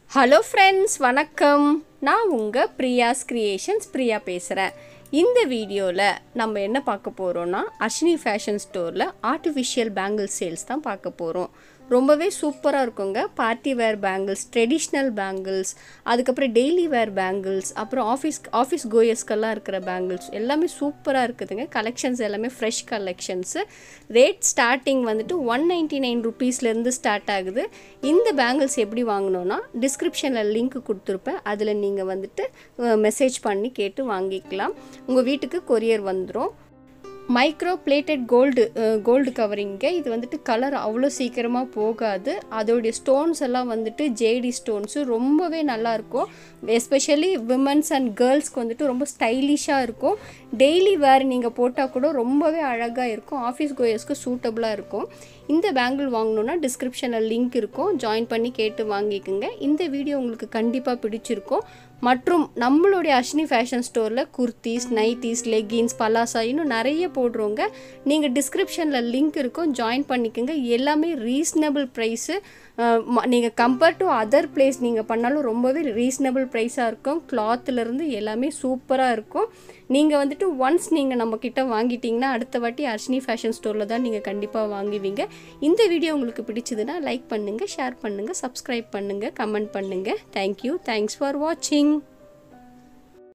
hello friends வணக்கம் நான் உங்கள் பிரியாஸ் கிரியேஷன்ஸ் பிரியா பேசுகிறேன் இந்த வீடியோவில் நம்ம என்ன பார்க்க போகிறோன்னா அஷ்னி ஃபேஷன் ஸ்டோரில் ஆர்டிஃபிஷியல் பேங்கிள் சேல்ஸ் தான் பார்க்க போகிறோம் ரொம்பவே சூப்பராக இருக்குங்க party wear bangles traditional bangles அதுக்கப்புறம் டெய்லி வேர் பேங்கிள்ஸ் அப்புறம் ஆஃபீஸ் ஆஃபீஸ் கோயர்ஸ்க்கெல்லாம் இருக்கிற பேங்கிள்ஸ் எல்லாமே சூப்பராக இருக்குதுங்க கலெக்ஷன்ஸ் எல்லாமே ஃப்ரெஷ் கலெக்ஷன்ஸு ரேட் ஸ்டார்டிங் வந்துட்டு ஒன் நைன்ட்டி நைன் ருபீஸ்லேருந்து ஸ்டார்ட் ஆகுது இந்த பேங்கிள்ஸ் எப்படி வாங்கணுன்னா டிஸ்கிரிப்ஷனில் லிங்க் கொடுத்துருப்பேன் அதில் நீங்கள் வந்துட்டு மெசேஜ் பண்ணி கேட்டு வாங்கிக்கலாம் உங்கள் வீட்டுக்கு கொரியர் வந்துடும் மைக்ரோ பிளேட்டட் கோல்டு கோல்டு கவரிங்க இது வந்துட்டு கலர் அவ்வளோ சீக்கிரமாக போகாது அதோடைய ஸ்டோன்ஸ் எல்லாம் வந்துட்டு ஜேடி ஸ்டோன்ஸு ரொம்பவே நல்லாயிருக்கும் எஸ்பெஷலி விமன்ஸ் அண்ட் கேர்ள்ஸ்க்கு வந்துட்டு ரொம்ப ஸ்டைலிஷாக இருக்கும் டெய்லி வேர் நீங்கள் போட்டால் கூட ரொம்பவே அழகாக இருக்கும் ஆஃபீஸ் கோயர்ஸ்க்கு சூட்டபுளாக இருக்கும் இந்த பேங்கிள் வாங்கணுன்னா டிஸ்கிரிப்ஷனில் லிங்க் இருக்கும் ஜாயின் பண்ணி கேட்டு வாங்கிக்கோங்க இந்த வீடியோ உங்களுக்கு கண்டிப்பாக பிடிச்சிருக்கும் மற்றும் நம்மளுடைய அஷ்னி ஃபேஷன் ஸ்டோரில் குர்த்திஸ் நைட்டிஸ் லெகின்ஸ் பலாசா இன்னும் நிறைய போடுறோங்க நீங்கள் டிஸ்கிரிப்ஷனில் லிங்க் இருக்கும் ஜாயின் பண்ணிக்கோங்க எல்லாமே ரீசனபிள் ப்ரைஸு நீங்கள் கம்பேர் டு அதர் பிளேஸ் நீங்கள் பண்ணாலும் ரொம்பவே ரீசனபிள் ப்ரைஸாக இருக்கும் கிளாத்துலேருந்து எல்லாமே சூப்பராக இருக்கும் நீங்கள் வந்துட்டு ஒன்ஸ் நீங்கள் நம்மக்கிட்ட வாங்கிட்டீங்கன்னா அடுத்த வாட்டி அர்ஷினி ஃபேஷன் ஸ்டோரில் தான் நீங்கள் கண்டிப்பாக வாங்குவீங்க இந்த வீடியோ உங்களுக்கு பிடிச்சதுன்னா லைக் பண்ணுங்கள் ஷேர் பண்ணுங்கள் சப்ஸ்கிரைப் பண்ணுங்கள் கமெண்ட் பண்ணுங்கள் தேங்க்யூ தேங்க்ஸ் ஃபார் வாட்சிங்